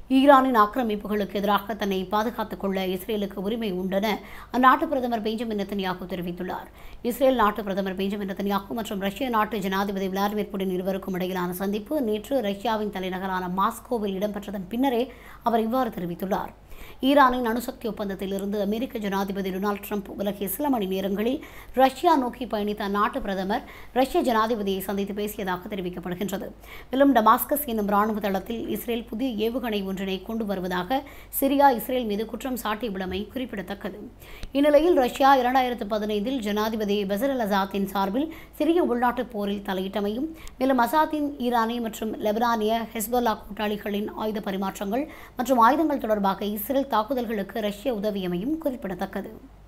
ஈரானின் ஆக்கிரமிப்புகளுக்கு எதிராக தன்னை பாதுகாத்துக் கொள்ள இஸ்ரேலுக்கு உரிமை உண்டென அந்நாட்டு பிரதமர் பெஞ்சமின் நெத்தன்யாகு தெரிவித்துள்ளார் இஸ்ரேல் நாட்டு பிரதமர் பெஞ்சமின் நெத்தன்யாகு மற்றும் ரஷ்ய நாட்டு ஜனாதிபதி விளாடிமிர் புடின் இருவருக்கும் இடையிலான சந்திப்பு நேற்று ரஷ்யாவின் தலைநகரான மாஸ்கோவில் இடம்பெற்றதன் பின்னரே அவர் இவ்வாறு தெரிவித்துள்ளார் ஈரானின் அணுசக்தி ஒப்பந்தத்திலிருந்து அமெரிக்க ஜனாதிபதி டொனால்ட் ட்ரம்ப் விலகிய சில மணி நேரங்களில் ரஷ்யா நோக்கி பயணித்த அந்நாட்டு பிரதமர் ரஷ்ய ஜனாதிபதியை சந்தித்து பேசியதாக தெரிவிக்கப்படுகின்றது மேலும் டமாஸ்கஸ் என்னும் ராணுவ தளத்தில் இஸ்ரேல் புதிய ஏவுகணை ஒன்றினை கொண்டு வருவதாக சிரியா இஸ்ரேல் மீது குற்றம் சாட்டியுள்ளமை குறிப்பிடத்தக்கது இந்நிலையில் ரஷ்யா இரண்டாயிரத்து பதினைந்தில் ஜனாதிபதி பசர் அல் அசாத்தின் சார்பில் சிரிய உள்நாட்டுப் போரில் தலையிட்டமையும் மேலும் அசாத்தின் ஈரானிய மற்றும் லெபனானிய ஹெஸ்போலா கூட்டாளிகளின் ஆயுத பரிமாற்றங்கள் மற்றும் ஆயுதங்கள் தொடர்பாக இஸ்ரேல் தாக்குதல்களுக்கு ரஷ்யா உதவியமையும் குறிப்பிடத்தக்கது